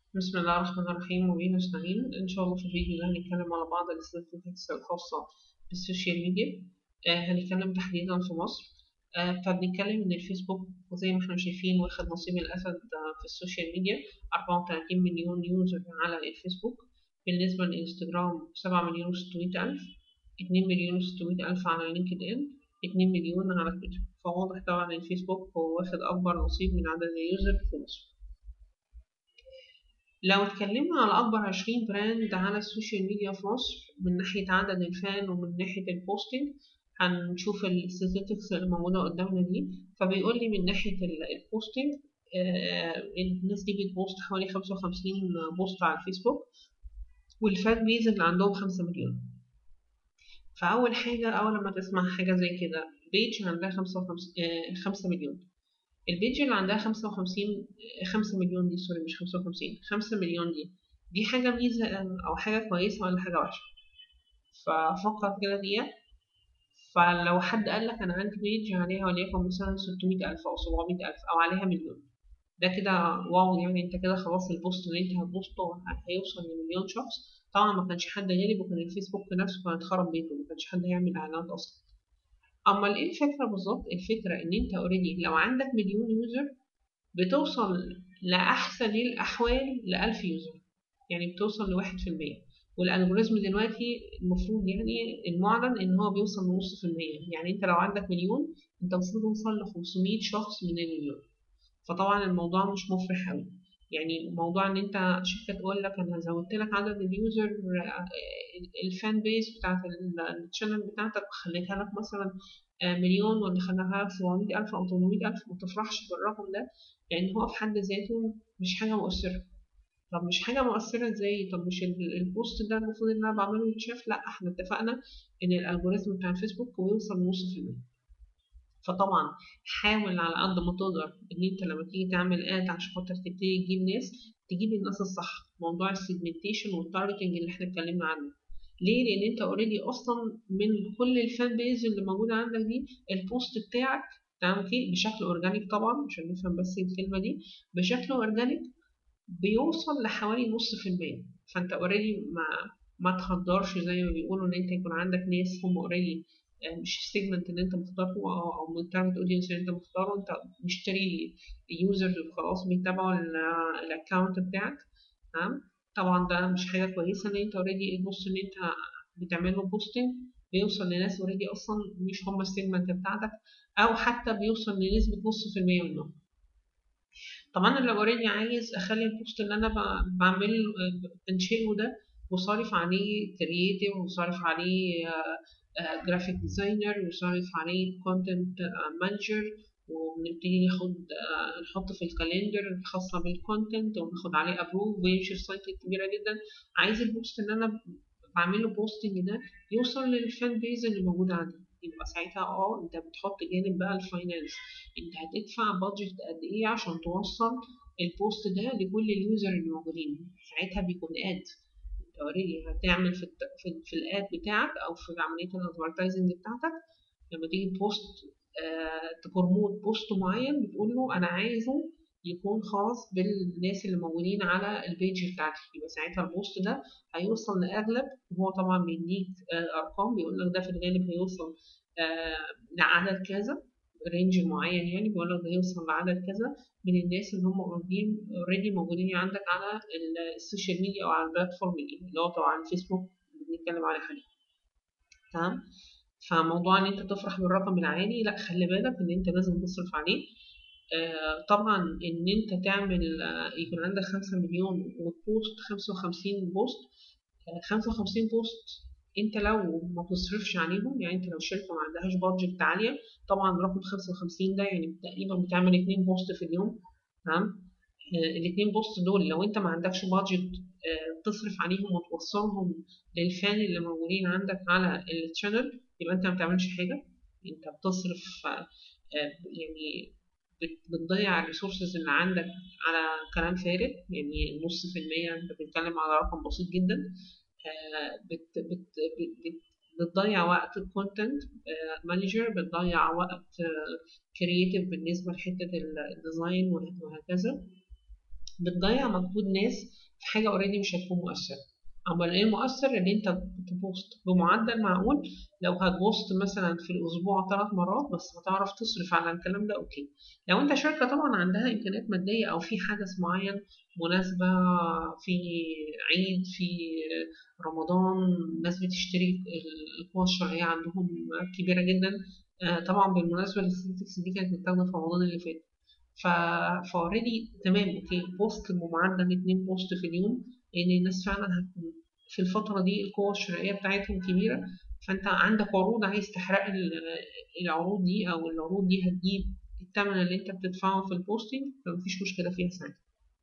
بسم الله الرحمن الرحيم وبه نستعين إن شاء الله في الفيديو ده هنتكلم على بعض الاستاتستكس الخاصة بالسوشيال ميديا آه هنتكلم تحديدا في مصر آه فبنتكلم إن الفيسبوك زي ما احنا شايفين واخد نصيب الأسد آه في السوشيال ميديا 34 مليون يوزر على الفيسبوك بالنسبة للإنستجرام 7 مليون وستمية ألف 2 مليون وستمية ألف على لينكد إن 2 مليون على تويتر فواضح طبعا الفيسبوك هو واخد أكبر نصيب من عدد اليوزر في مصر لو اتكلمنا على أكبر عشرين براند على السوشيال ميديا في مصر من ناحية عدد الفان ومن ناحية البوستنج هنشوف الستاتستكس اللي موجودة قدامنا دي فبيقول لي من ناحية البوستنج آه الناس دي بتبوست حوالي خمسة وخمسين بوست على الفيسبوك والفان بيز اللي عندهم خمسة مليون فأول حاجة أول لما تسمع حاجة زي كده بيج عندها خمسة وخمسين آه خمسة مليون البيج اللي عندها خمسة وخمسين خمسة مليون دي سوري مش خمسة وخمسين خمسة مليون دي دي حاجة ميزة أو حاجة كويسة ولا حاجة وحشة ففكر كده دي فلو حد قال لك أنا عندي بيج عليها وليكن مثلا ستمية ألف أو سبعمية ألف أو عليها مليون ده كده واو يعني انت كده خلاص البوست اللي انت هتبوسته هيوصل لمليون شخص طبعا ما كانش حد غالب وكان الفيسبوك نفسه كان اتخرب بيته ما كانش حد هيعمل اعلانات اصلا اما ايه الفكره بالظبط الفكره ان انت اوريدي لو عندك مليون يوزر بتوصل لاحسن الاحوال لألف يوزر يعني بتوصل لواحد في المية والالجوريزم دلوقتي المفروض يعني المعلن ان هو بيوصل لنص في المية يعني انت لو عندك مليون انت المفروض توصل لخمسمية شخص من المليون فطبعا الموضوع مش مفرح قوي يعني موضوع ان انت شركه تقول لك انا زودت لك عدد اليوزر الفان بيس بتاعت الشانل بتاعتك وخليتها لك مثلا مليون ولا خليتها لك 700 الف او 800 الف ما تفرحش بالرقم ده لان هو في حد ذاته مش حاجه مؤثره طب مش حاجه مؤثره ازاي طب مش البوست ده المفروض ان انا بعمله يتشاف لا احنا اتفقنا ان الالجوريزم بتاع الفيسبوك بيوصل لنص في المية فطبعا حاول على قد ما تقدر ان انت لما تيجي تعمل اد عشان خاطر تبتدي تجيب ناس تجيب الناس الصح موضوع السيجمنتيشن والتارجتنج اللي احنا اتكلمنا عنه ليه لان انت اوريدي اصلا من كل الفان بيز اللي موجوده عندك دي البوست بتاعك تمام اوكي بشكل اورجانيك طبعا عشان نفهم بس الكلمه دي بشكل اورجانيك بيوصل لحوالي نص في المية فانت اوريدي ما ما تخدرش زي ما بيقولوا ان انت يكون عندك ناس هم اوريدي مش السيجمنت اللي انت مختاره او من التارجت اودينس اللي انت مختاره انت مشتري يوزر خلاص بيتابعوا الاكونت بتاعك تمام طبعا ده مش حاجه كويسه ان انت اوريدي البوست اللي انت بتعمل له بوستنج بيوصل لناس اوريدي اصلا مش هم السيجمنت بتاعتك او حتى بيوصل لنسبه نص في المية منهم طبعا انا لو اوريدي عايز اخلي البوست اللي انا بعمل بنشئه ده وصارف عليه كرييتيف وصارف عليه جرافيك ديزاينر وصارف عليه كونتنت مانجر وبنبتدي ناخد نحط في الكالندر الخاصه بالكونتنت وناخد عليه ابروف ويمشي في سايكل كبيره جدا عايز البوست اللي انا بعمله بوستنج ده يوصل للفان بيز اللي موجود عندي يبقى ساعتها اه انت بتحط جانب بقى الفاينانس انت هتدفع بادجت قد ايه عشان توصل البوست ده لكل اليوزر اللي موجودين ساعتها بيكون اد اوريدي هتعمل في في, في الاد بتاعك او في عمليه الادفرتايزنج بتاعتك لما تيجي تبوست آه تبروموت بوست معين بتقول له انا عايزه يكون خاص بالناس اللي موجودين على البيج بتاعتي يبقى ساعتها البوست ده هيوصل لاغلب وهو طبعا بيديك آه ارقام بيقول لك ده في الغالب هيوصل آه لعدد كذا رينج معين يعني بيقول لك ده يوصل لعدد كذا من الناس اللي هم اوريدي موجودين عندك على السوشيال ميديا او على البلاتفورم دي اللي هو طبعا الفيسبوك اللي بنتكلم عليه حاليا تمام فموضوع ان انت تفرح بالرقم العالي لا خلي بالك ان انت لازم تصرف عليه آه طبعا ان انت تعمل آه يكون عندك خمسة مليون وتبوست خمسة وخمسين بوست آه خمسة وخمسين بوست انت لو ما تصرفش عليهم يعني انت لو شركه ما عندهاش بادجت عاليه طبعا رقم 55 ده يعني تقريبا بتعمل اتنين بوست في اليوم تمام آه الاتنين بوست دول لو انت ما عندكش بادجت آه تصرف عليهم وتوصلهم للفان اللي موجودين عندك على الشانل يبقى انت ما بتعملش حاجه انت بتصرف آه يعني بتضيع الريسورسز اللي عندك على كلام فارغ يعني نص في المية انت بتتكلم على رقم بسيط جدا بت بت بت بتضيع وقت الكونتنت مانجر بتضيع وقت كرييتيف بالنسبه لحته الديزاين وهكذا بتضيع مجهود ناس في حاجه اوريدي مش هتكون مؤثره امال ايه المؤثر ان انت تبوست بمعدل معقول لو هتبوست مثلا في الاسبوع ثلاث مرات بس هتعرف تصرف على الكلام ده اوكي لو انت شركه طبعا عندها امكانيات ماديه او في حدث معين مناسبه في عيد في رمضان ناس بتشتري القوى الشرعيه عندهم كبيره جدا طبعا بالمناسبه الاستاتستكس دي كانت متاخده في رمضان اللي فات ف فاوريدي تمام اوكي بوست بمعدل اتنين بوست في اليوم لان الناس فعلا هتكون في الفتره دي القوه الشرائيه بتاعتهم كبيره فانت عندك عروض عايز تحرق العروض دي او العروض دي هتجيب الثمن اللي انت بتدفعه في البوستنج فمفيش مشكله فيها ساعتها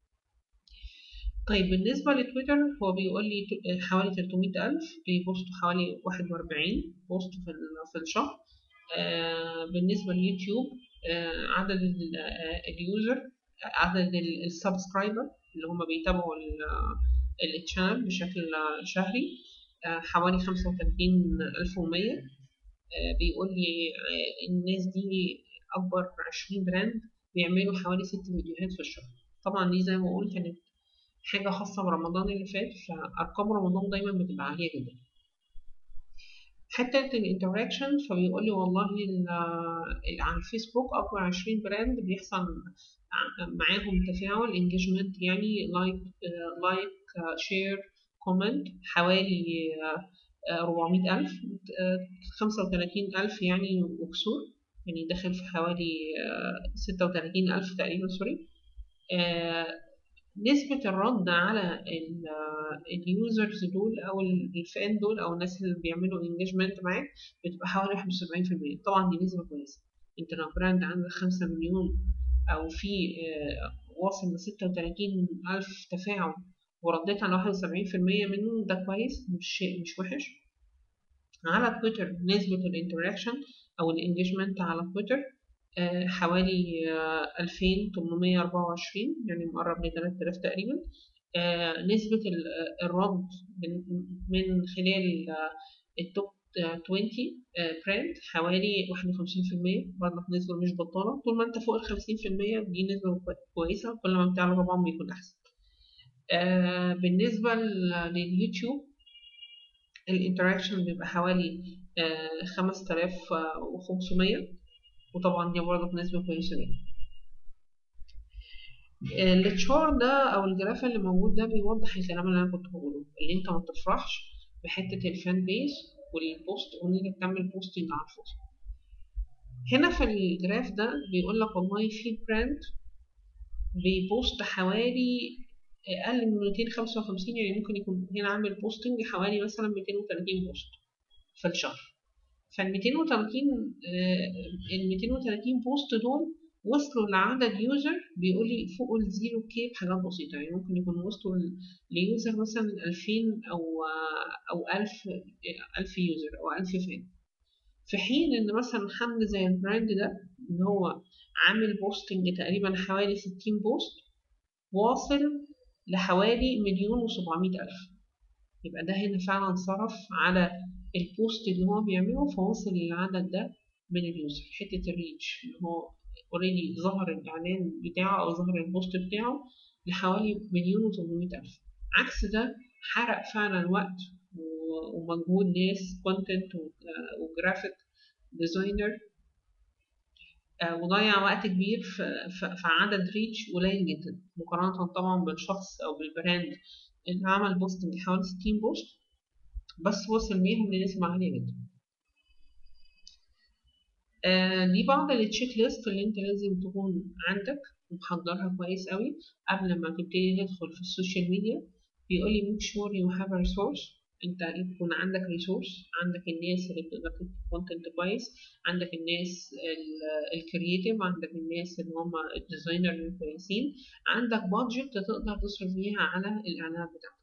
طيب بالنسبة لتويتر هو بيقول لي حوالي 300 ألف بيبوستوا حوالي 41 بوست في في الشهر آه بالنسبة لليوتيوب آه عدد اليوزر عدد السبسكرايبر اللي هم بيتابعوا التشانل بشكل شهري آه حوالي 35100 بيقول لي الناس دي أكبر 20 براند بيعملوا حوالي ست فيديوهات في الشهر طبعا دي زي ما قلت كانت حاجة خاصة برمضان اللي فات فأرقام رمضان دايما بتبقى عالية جدا حتة الانتراكشن فبيقول لي والله على الفيسبوك أكبر 20 براند بيحصل معاهم تفاعل انجيجمنت يعني لايك لايك شير كومنت حوالي 400 ألف 35 ألف يعني وكسور يعني داخل في حوالي 36 ألف تقريبا سوري نسبة الرد على اليوزرز دول أو الفان دول أو الناس اللي بيعملوا انجيجمنت معاك بتبقى حوالي 71% طبعا دي نسبة كويسة انت لو براند عندك 5 مليون أو في واصل ل 36 ألف تفاعل ورديت على 71% منهم ده كويس مش شيء مش وحش على تويتر نسبة الانتراكشن أو الانجيجمنت على تويتر حوالي 2824 يعني مقرب ل 3000 تقريبا نسبة الرد من خلال التوب 20 براند حوالي 51% برضه نسبة مش بطالة طول ما انت فوق ال 50% دي نسبة كويسة كل ما بتعلى طبعا بيكون أحسن بالنسبة لليوتيوب الانتراكشن بيبقى حوالي 5500 وطبعا دي برضه بنسبة كويسة جدا التشار ده او الجراف اللي موجود ده بيوضح الكلام اللي انا كنت بقوله اللي انت ما تفرحش بحتة الفان بيس والبوست وان انت تعمل بوستنج على الفاضي هنا في الجراف ده بيقول لك والله في براند بيبوست حوالي اقل من 255 يعني ممكن يكون هنا عامل بوستنج حوالي مثلا 230 بوست في الشهر فال 230 ال 230 بوست دول وصلوا لعدد يوزر بيقول لي فوق ال 0 كي بحاجات بسيطة يعني ممكن يكون وصلوا ليوزر مثلا 2000 أو أو 1000 1000 يوزر أو 1000 فان في حين إن مثلا حمل زي البراند ده إن هو عامل بوستنج تقريبا حوالي 60 بوست واصل لحوالي مليون وسبعمية ألف يبقى ده هنا فعلا صرف على البوست اللي هو بيعمله فوصل للعدد ده من اليوزر حتة الريتش اللي هو اوريدي ظهر الإعلان بتاعه أو ظهر البوست بتاعه لحوالي مليون وتمنمية ألف عكس ده حرق فعلا وقت ومجهود ناس كونتنت وجرافيك ديزاينر وضيع وقت كبير في عدد ريتش قليل جدا مقارنة طبعا بالشخص أو بالبراند اللي عمل بوستنج حوالي 60 بوست بس وصل بيهم لنسبة عالية جدا آه دي بعض التشيك ليست اللي انت لازم تكون عندك ومحضرها كويس قوي قبل ما تبتدي تدخل في السوشيال ميديا بيقول لي make sure you have a resource انت يكون عندك ريسورس عندك الناس اللي بتقدر تكتب كونتنت كويس عندك الناس الكرييتيف عندك الناس اللي هم الديزاينر الكويسين عندك بادجت تقدر تصرف بيها على الاعلانات بتاعتك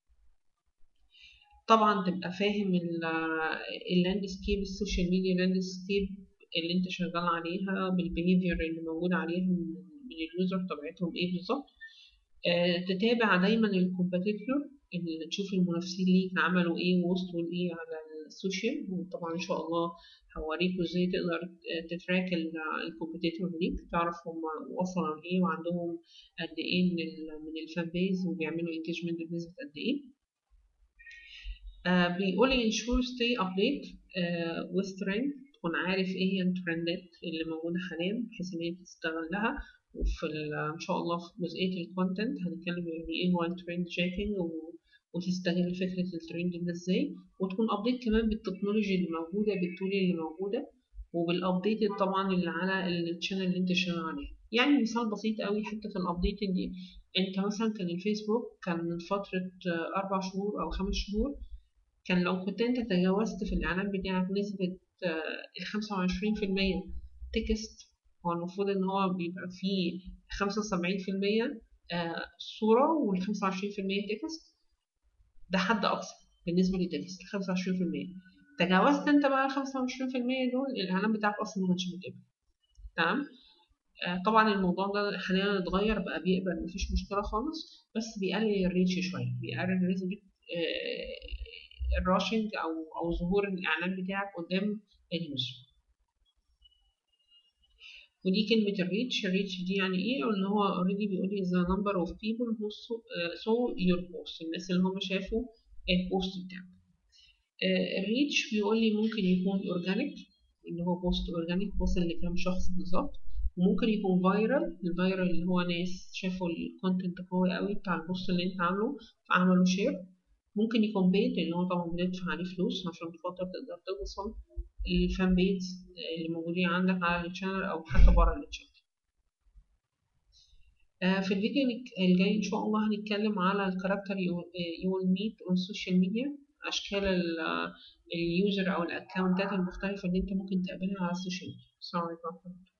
طبعا تبقى فاهم اللاندسكيب السوشيال ميديا لاندسكيب اللي انت شغال عليها بالبيهيفير اللي موجود عليها من اليوزر طبيعتهم ايه بالظبط آه تتابع دايما الكومبيتيتور اللي تشوف المنافسين ليك عملوا ايه ووصلوا لايه على ال السوشيال وطبعا ان شاء الله هوريكم ازاي تقدر تتراك الكومبيتيتور ليك تعرف هم وصلوا لايه وعندهم قد ايه من ال من الفان بيز وبيعملوا انجيجمنت بنسبه قد ايه آه بيقول لي ensure stay update آه with trend تكون عارف ايه هي الترندات اللي موجوده حاليا بحيث ان انت تستغلها وفي ان شاء الله في جزئيه الكونتنت هنتكلم يعني ايه هو الترند شيكينج وتستغل فكره الترند ده ازاي وتكون ابديت كمان بالتكنولوجي اللي موجوده بالتول اللي موجوده وبالابديت طبعا اللي على الشانل اللي انت شغال عليه يعني مثال بسيط قوي حتى في الابديت دي انت مثلا كان الفيسبوك كان من فتره اربع شهور او خمس شهور كان لو كنت انت تجاوزت في الاعلان بتاعك نسبه الخمسة وعشرين في المية تكست هو المفروض إن هو بيبقى فيه خمسة وسبعين في المية صورة والخمسة وعشرين في المية تكست ده حد أقصى بالنسبة للتكست الخمسة وعشرين في المية تجاوزت أنت بقى الخمسة وعشرين في المية دول الإعلان بتاعك أصلا ما كانش بيتقبل تمام طبعا الموضوع ده حاليا اتغير بقى بيقبل مفيش مشكلة خالص بس بيقلل الريتش شوية بيقلل نسبة الراشنج او او ظهور الاعلان بتاعك قدام اليوزر ودي كلمة الريتش الريتش دي يعني ايه اللي هو اوريدي بيقول لي the number of people who saw your post الناس اللي هم شافوا البوست بتاعك الريتش بيقول لي ممكن يكون اورجانيك اللي هو بوست اورجانيك وصل لكام شخص بالظبط وممكن يكون فايرال الفايرال اللي هو ناس شافوا الكونتنت قوي قوي بتاع البوست اللي انت عامله فعملوا شير ممكن يكون بيت اللي هو طبعا بندفع عليه فلوس عشان خاطر تقدر توصل الفان بيز اللي موجودين عندك على الشانل او حتى بره الشانل آه في الفيديو الجاي ان شاء الله هنتكلم على الكاركتر يو ويل ميت اون السوشيال ميديا اشكال اليوزر او الاكونتات المختلفه اللي انت ممكن تقابلها على السوشيال ميديا السلام عليكم ورحمه الله